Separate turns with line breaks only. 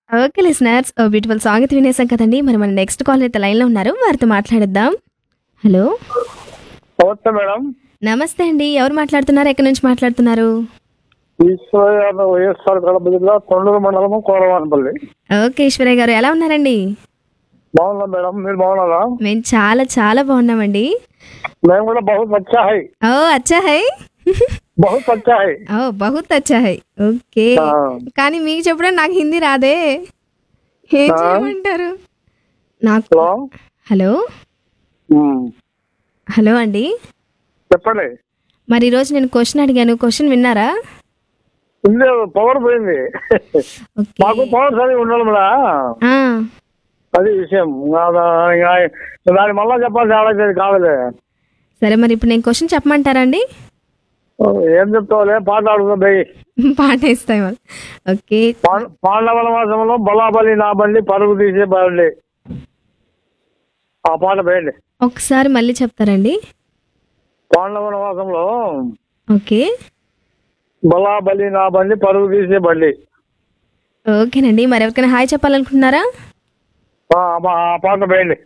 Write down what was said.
Okay listeners ఓ beautiful song అయితే వినేసాం కదండి మరి మన నెక్స్ట్ కాల్ అయితే లైన్లో ఉన్నారు వారితో మాట్లాడిద్దాం హలో
నమస్తే మేడం
నమస్తే అండి ఎవరు మాట్లాడుతున్నారు ఎక్కడి నుంచి మాట్లాడుతున్నారు
ఈశ్వర యాదవ్ వైఎస్ఆర్ కడప జిల్లా తొండూరు మండలము కోరవానపల్లి
ఓకే ఈశ్వరయ్య గారు ఎలా ఉన్నారండి
బాగున్నా మేడం మీరు బాగున్నారా
మేము చాలా చాలా బాగున్నామండి
మేము కూడా బహుత్ అచ్చా హై
ఓ అచ్చా హై
బహుత్ అచ్చా హై
ఓ బహుత్ అచ్చా హై ఓకే
ఆ.
కానీ మీకు చెప్పడం నాకు హిందీ రాదే ఏం
ఆ.
చేయమంటారు నాకు
హలో
హలో
ఉమ్.
హలో అండి
చెప్పండి
మరి ఈరోజు నేను క్వశ్చన్ అడిగాను క్వశ్చన్ విన్నారా
ఉంది పవర్ పోయింది
ఓకే
మాకు పవర్ సరిగా ఉండాలి మేడం
ఆ,
అది విషయం ఇంకా- ఇంకా దాని మళ్ళా చెప్పాల్సి ఆలోచన కాదులే
సరే మరి ఇప్పుడు నేను క్వశ్చన్ చెప్పమంటారా అండి
ఏం చెప్తావులే పాట ఆడుతా బయ్యి
పాట ఇస్తాయి వాళ్ళు ఓకే
పాండ- పాండవుల మాసంలో బలాబలి నా బండి పరుగు తీసే బండి ఆ పాట వేయండి
ఒకసారి మళ్ళీ చెప్తారండి
పాండవుల మాసంలో
ఓకే
బలాబలి నా బండి పరుగు తీసే బండి
ఓకేనండి మరి ఎవరికైనా హాయ్ చెప్పాలనుకుంటున్నారా
ఆ, ఆ పాట వేయండి